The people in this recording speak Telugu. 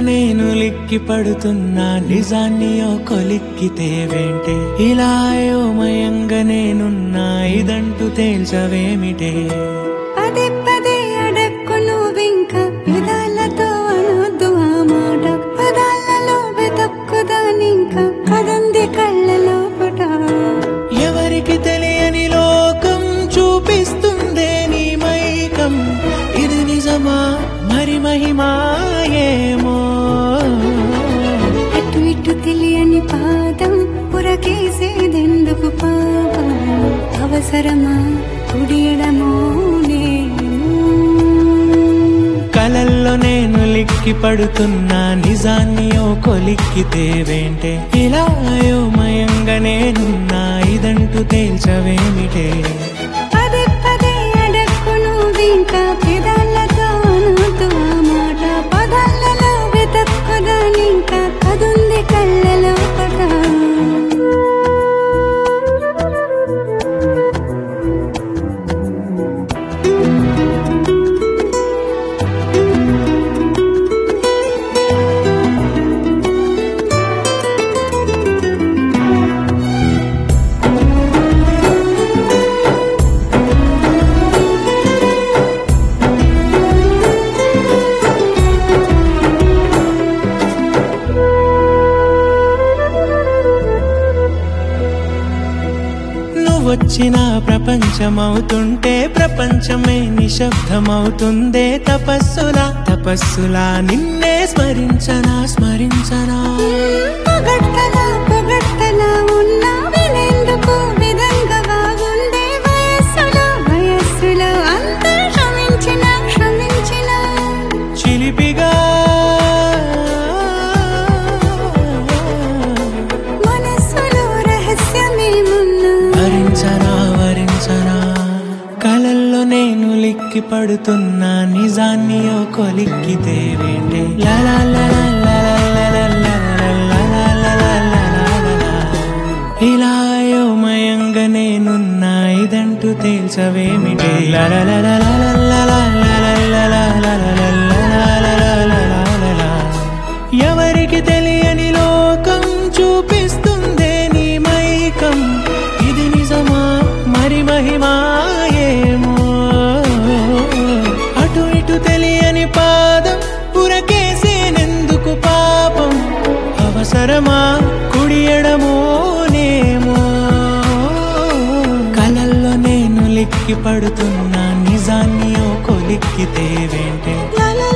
నేను లిక్కి పడుతున్నా నిజాన్ని ఓ కొలిక్కితే వెంటే ఇలా అయోమయంగా నేనున్నా ఇదంటూ తేల్చవేమిటే పదే పదే అడక్కు నువ్వింక పెదాలతో అనొద్దు ఆ మాట పదాలలో వెతక్కుదానింక కదంది కళ్ళలో పట ఎవరికి తెలియని లోకం చూపిస్తుందే నీ మైకం ఇది నిజమా మరి మహిమాయేమో అటు ఇటు తెలియని పాదం పురకేసేదెందుకు పాపం అవసరమా కుడియడమో నేను కలల్లో నేను లిక్కి పడుతున్నా నిజాన్ని ఓ కొలిక్కితే వెంటే ఇలా అయోమయంగా నేనున్నా ఇదంటూ తేల్చవేమిటే పదే పదే అడక్కు నువ్వింక పెదాలతో అనొద్దు ఆ మాట పదాలలో వెతక్కుదానింక కదుంది కళ్ళలో పట నువ్వొచ్చిన ప్రపంచమవుతుంటే ప్రపంచమే నిశ్శబ్దమవుతుందే తపస్సులా తపస్సులా నిన్నే స్మరించనా స్మరించనా పొగడ్తలా పొగడ్తలా ఉన్నా వినేందుకు విధంగా బాగుందే వయస్సులో వయస్సులో అంత క్షమించిన క్షమించిన చిలిపిగా మనస్సులో రహస్యమేమున్నా వరించనా వరించనా కలల్లో నేను లిక్కి పడుతున్నా నిజాన్ని ఓ కొలిక్కితే వేంటే లలా లలా లలా లలా లలా లలా లలా లలా లలా. ఇలా అయోమయంగా నేనున్నా ఇదంటూ తేల్చవేమిటే లలా లలా లలా లలా లలా లలా లలా లలా లలా లలా లలా. ఎవరికి తెలియని లోకం చూపిస్తుందే నీ మైకం ఇది నిజమా మరి మహిమాయేమో అటు ఇటు తెలియని పాదం పురకేసేనెందుకు పాపం అవసరమా కుడియడమోనేమో కలల్లో నేను లిక్కి పడుతున్నా నిజాన్ని ఓ కొలిక్కితే వెంటే లలా